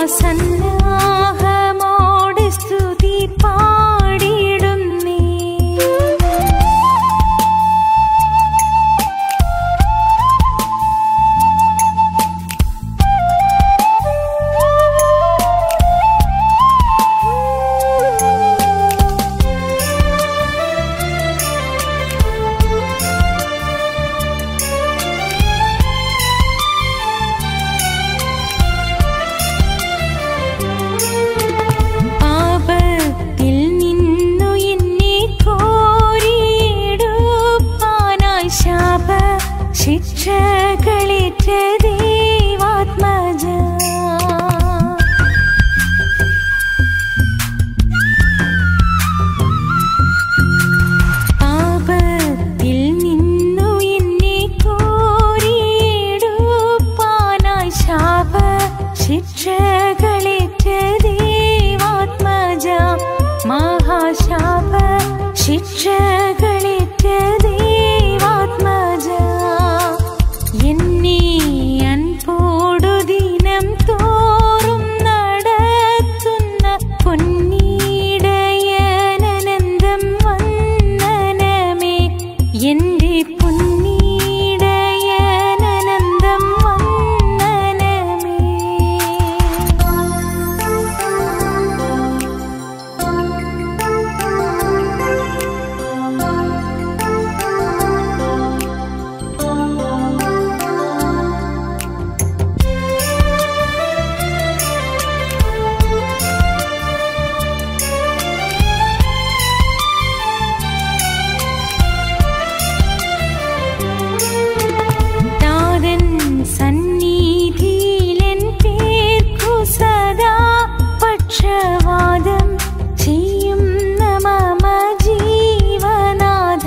സന്നാഹമോടെ സ്തുതി പാടിയിടുന്നേ പാപത്തിൽ നിന്നു എന്നെ കോരിയെടുപ്പാനായി ശാപ ശിക്ഷകളേറ്റ ദൈവാത്മജ പാപത്തിൽ നിന്നു എന്നെ കോരിയെടുപ്പാനായി ശാപ ശിക്ഷകളേറ്റ ദൈവാത്മജ മഹാശാപ ശിക്ഷകളേറ്റ ദൈവാത്മജ എന്നെ അൻപോടു ദിനം തോറും നടത്തുന്ന പൊന്നീടയനന്തം വന്ദനമേ എന്റെ പൊന്നീടയനന്തം വന്ദനമേ താതൻ സന്നിധിയിലെൻ പേർക്കു സദാ പക്ഷവാദം ചെയ്യുന്ന മമ ജീവനാഥ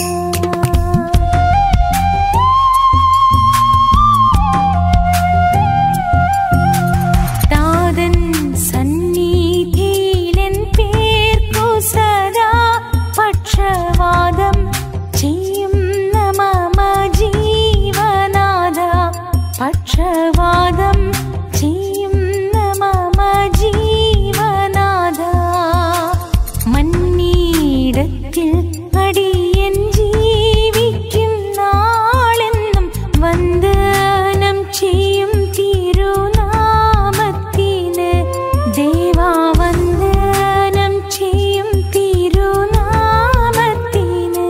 താതൻ സന്നിധിയിലെൻ പേർക്കു സദാ പക്ഷവാദം ചെയ്യുന്ന മമ ജീവനാഥ പക്ഷവാദം ചെയ്യുന്ന മമ ജീവനാഥ മന്നീടത്തിൽ അടിയൻ ജീവിക്കും നാളെന്നും വന്ദനം ചെയ്യും തിരുനാമത്തിന് ദേവാ വന്ദനം ചെയ്യും തിരുനാമത്തിന്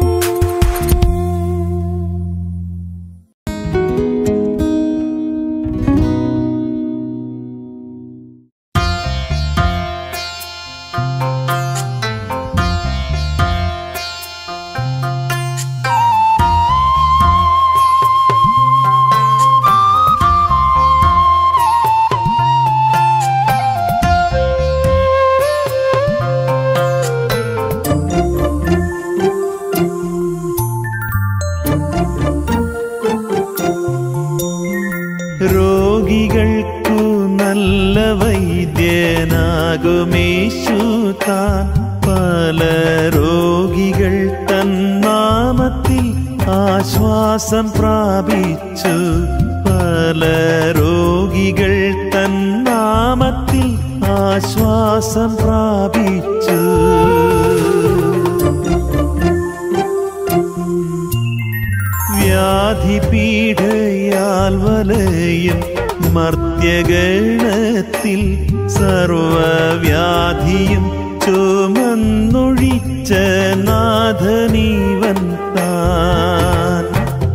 രോഗികൾക്കു നല്ല വൈദ്യനാകുമേശു താൻ പല രോഗികൾ തന്നാമത്തിൽ ആശ്വാസം പ്രാപിച്ചു പല രോഗികൾ തന്നാമത്തിൽ ആശ്വാസം പ്രാപിച്ചു വ്യാധിപീഠയാൽ വലയും മർത്യഗണത്തിൽ സർവവ്യാധിയും ചുമന്നൊഴിച്ച നാഥനീവൻ താൻ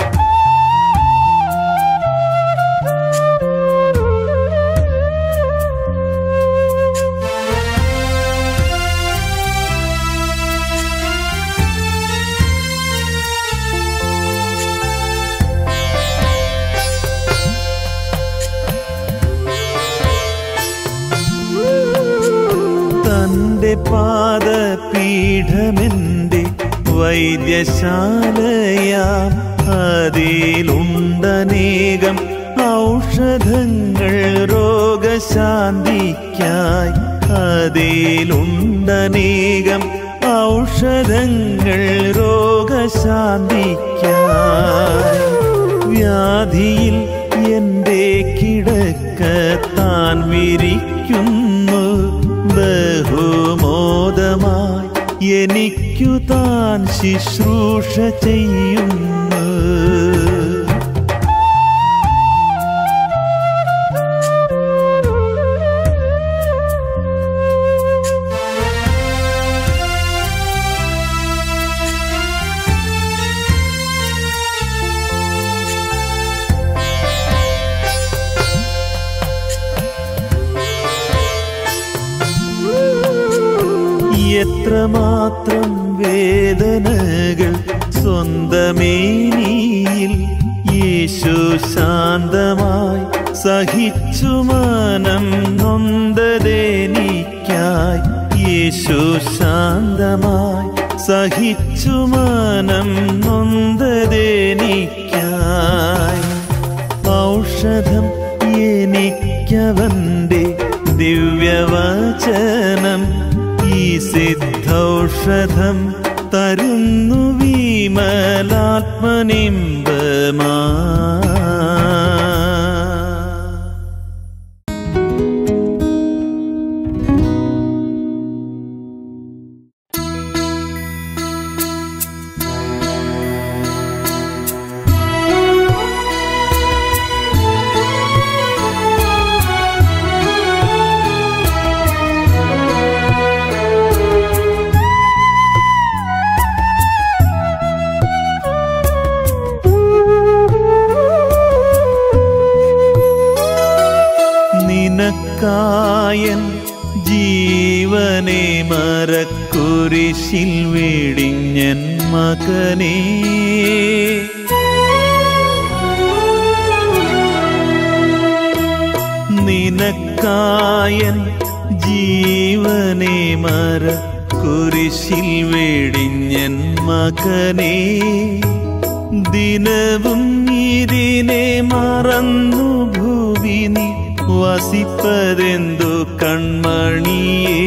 തന്റെ പാദപീഠമെന്റെ വൈദ്യശാലയാം അതിലുണ്ടനേകം ഔഷധങ്ങൾ രോഗശാന്തിക്കായി അതിലുണ്ടനേകം ഔഷധങ്ങൾ രോഗശാന്തിക്കായി വ്യാധിയിൽ എൻ്റെ കിടക്ക താൻ വിരിക്കുന്നു ബഹുമോദമായി എനിക്കു താൻ ശുശ്രൂഷ ചെയ്യുന്നു എത്രമാത്രം വേദനകൾ സ്വന്തമേനിയിൽ യേശു ശാന്തമായി സഹിച്ചു മനം നൊന്തതെനിക്കായി യേശു ശാന്തമായി സഹിച്ചു മനം നൊന്തതെനിക്കായി ഔഷധം എനിക്കവന്റെ ദിവ്യവചനം ഈ സിദ്ധൌഷധം തരുന്നു വിമലാത്മനിമ്പമാ നിനക്കായൻ ജീവനെ മരക്കുരിശിൽ വെടിഞ്ഞൻ മകനേ നിനക്കായൻ ജീവനെ മര കുരിശിൽ വെടിഞ്ഞൻ മകനേ ദിനവും ഇതിനെ മറന്നു ഭൂവി നീ വസിപ്പതെന്തു കൺമണിയേ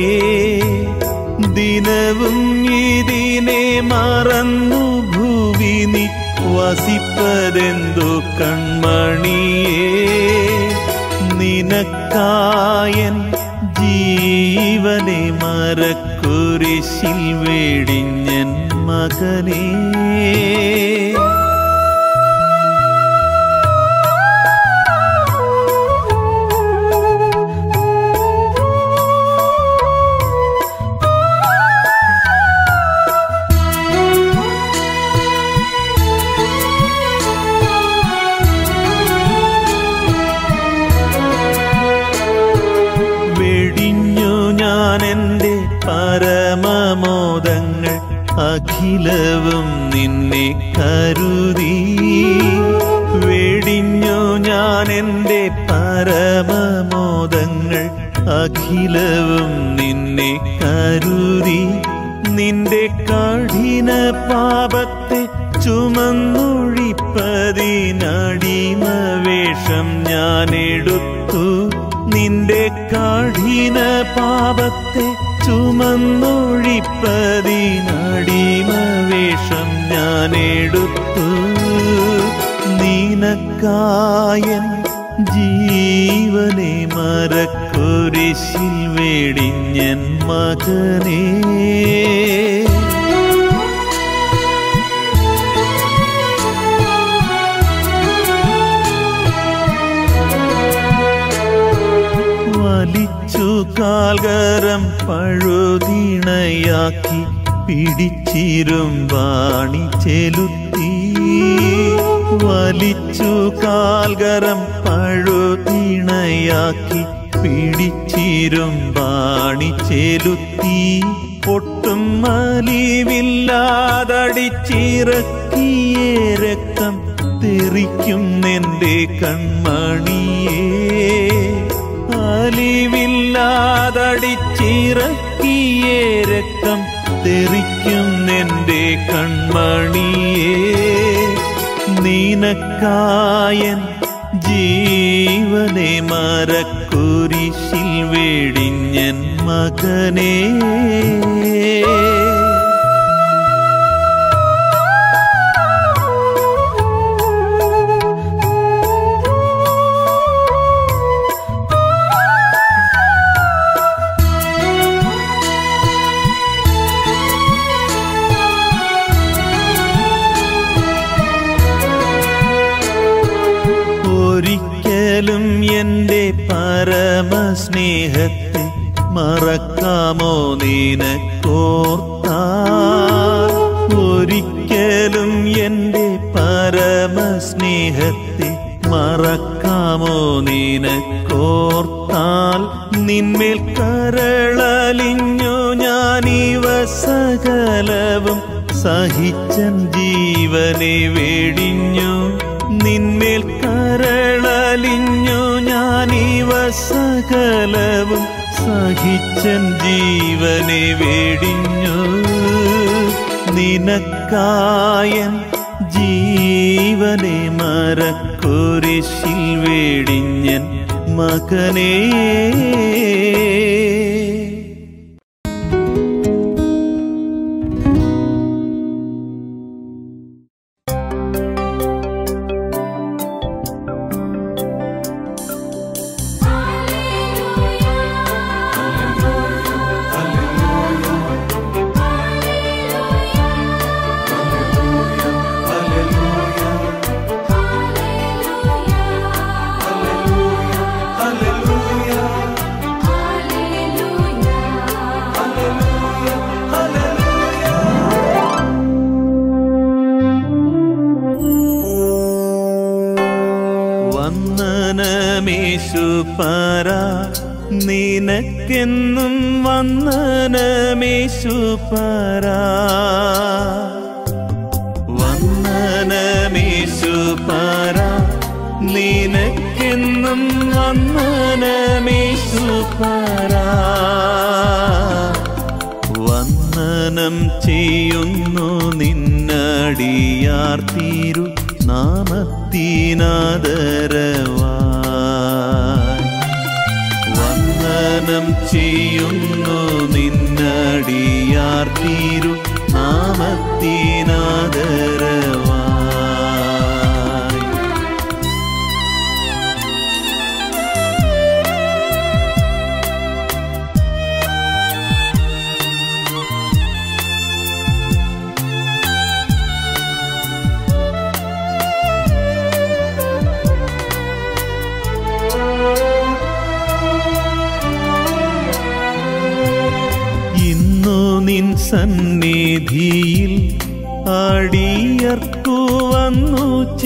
ദിനവും ഇതിനെ മറന്നു ഭൂവി നീ വസിപ്പതെന്തു കൺമണിയേ നിനക്കായൻ ജീവനെ മരക്കുരിശിൽ വെടിഞ്ഞൻ മകനേ വെടിഞ്ഞു ഞാൻ എൻ്റെ പരമമോദങ്ങൾ അഖിലവും നിന്നെ കരുതി വെടിഞ്ഞു ഞാൻ എൻ്റെ പരമമോദങ്ങൾ അഖിലവും നിന്നെ കരുതി നിന്റെ കഠിന പാപത്തെ ചുമന്നൊഴിപ്പതിനടിമ വേഷം ഞാൻ എടുത്തു നിന്റെ കഠിന പാപത്തെ ചുമന്നൊഴിപ്പതിനടിമ വേഷം ഞാൻ എടുത്തു നിനക്കായൻ ജീവനെ മരക്കുരിശിൽ വെടിഞ്ഞൻ മകനേ വലിച്ചു കാൽകരം പഴുതിണയാക്കി പിടിച്ചിരും വാണി ചെലുത്തി വലിച്ചു കാൽകരം പഴുതിണയാക്കി പിടിച്ചിരും വാണി ചെലുത്തി ഒട്ടും മലിവില്ലാതടിച്ചിറക്കിയേ രക്തം തെറിക്കും നിന്റെ കൺമണിയേ അലിവില്ലാതടിച്ചിറക്കിയേ രക്തം തെറിക്കും നിന്റെ കൺമണിയേ നീനക്കായൻ ജീവനെ മരക്കുരിശിൽ വെടിഞ്ഞൻ മകനേ ആ എൻ്റെ പരമസ്നേഹത്തെ മറക്കാമോ നിനക്കോർത്താ ഒരിക്കലും എൻ്റെ പരമസ്നേഹത്തെ മറക്കാമോ നിനക്കോർത്താൽ നിന്മേൽ കരളലിഞ്ഞു ഞാനിവ സകലവും സഹിച്ചൻ ജീവനെ വേടിഞ്ഞു നിന്മേൽ കരളലിഞ്ഞു ഞാനിവ സകലവും സഹിച്ചൻ ജീവനെ വേടിഞ്ഞു നിനക്കായൻ ജീവനെ മരക്കുരിശിൽ വേടിഞ്ഞൻ മകനേ വന്ദനമേശു പര നിനക്കെന്നും വന്ദനമേശു പര വന്ദനമേശു പര നിനക്കെന്നും വന്ദനമേശു പര വന്ദനം ചെയ്യുന്നു നിന്നടിയാർ തീരു നാമത്തിനാദരവായി വന്ദനം ചെയ്യുന്നു നിന്നടിയാർ തീരു നാമത്തിനാദരവായി ഇന്നു നിൻ സന്നിധിയിൽ അടിയർക്കു വന്നു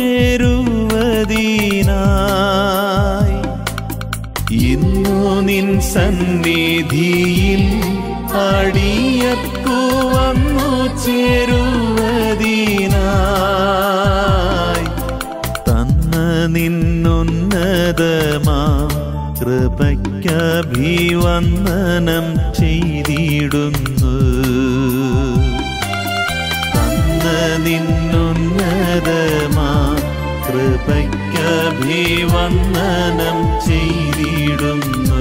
ചേരുവതീനായി ഇന്നു നിൻ സന്നിധിയിൽ അടിയർക്കു വന്നു ചേരുവതീനായി തന്ന നിന്നുന്നതമാ കൃപയ്ക്കഭിവന്ദനം ചെയ്തിടുന്നു തന്ന നിന്നുന്നതമാ കൃപയ്ക്കഭിവന്ദനം ചെയ്തിടുന്നു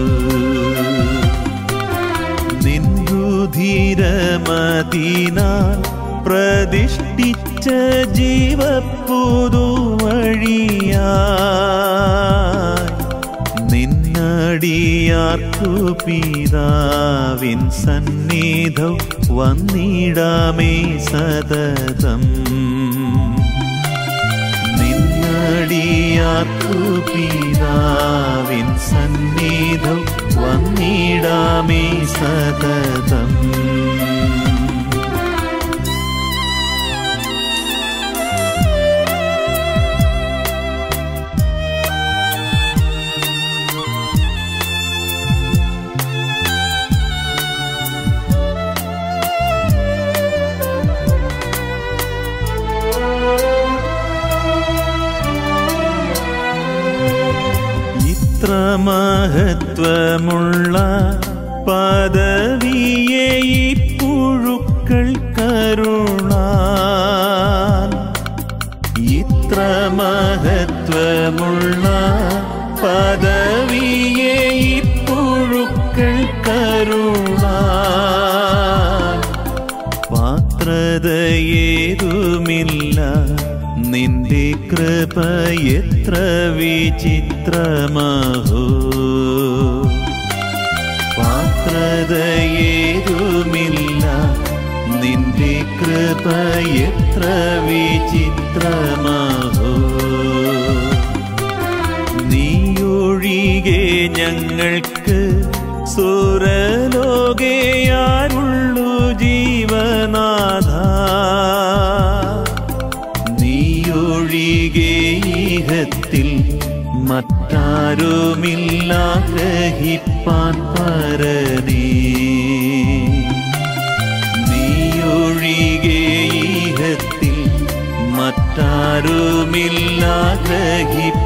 നിൻബുധിരമതിനാൽ പ്രതിഷ്ഠിച്ച ജീവപ്പുതു വഴിയായി നിന്നടിയാർക്കു പിതാവിൻ സന്നിധൗ വന്നിടാമേ സതതം നിന്നടിയാർക്കു പിതാവിൻ സന്നിധൗ വന്നിടാമേ സതതം ഇത്ര മഹത്വമുള്ള പദവിയെ ഈ പുഴുക്കൾ കരുണാൻ ഇത്ര മഹത്വമുള്ള പദവിയെ ഈ പുഴുക്കൾ കരുണാൻ പാത്രതയേതുമില്ല നിന്റെ കൃപ എത്ര വിചിത്രമഹോ പാത്രതയേതുമില്ല നിന്റെ കൃപ എത്ര വിചിത്രമഹോ നീയൊഴിയാതെ ഞങ്ങൾക്ക് സുരലോകയാരുള്ളു ജീവനാഥ നീയൊഴികെ ഈഹത്തിൽ മറ്റാരുമില്ല ഗ്രഹിപ്പാൻ പരനേ നീയൊഴികെ ഈഹത്തിൽ മറ്റാരുമില്ല ഗ്രഹിപ്പാൻ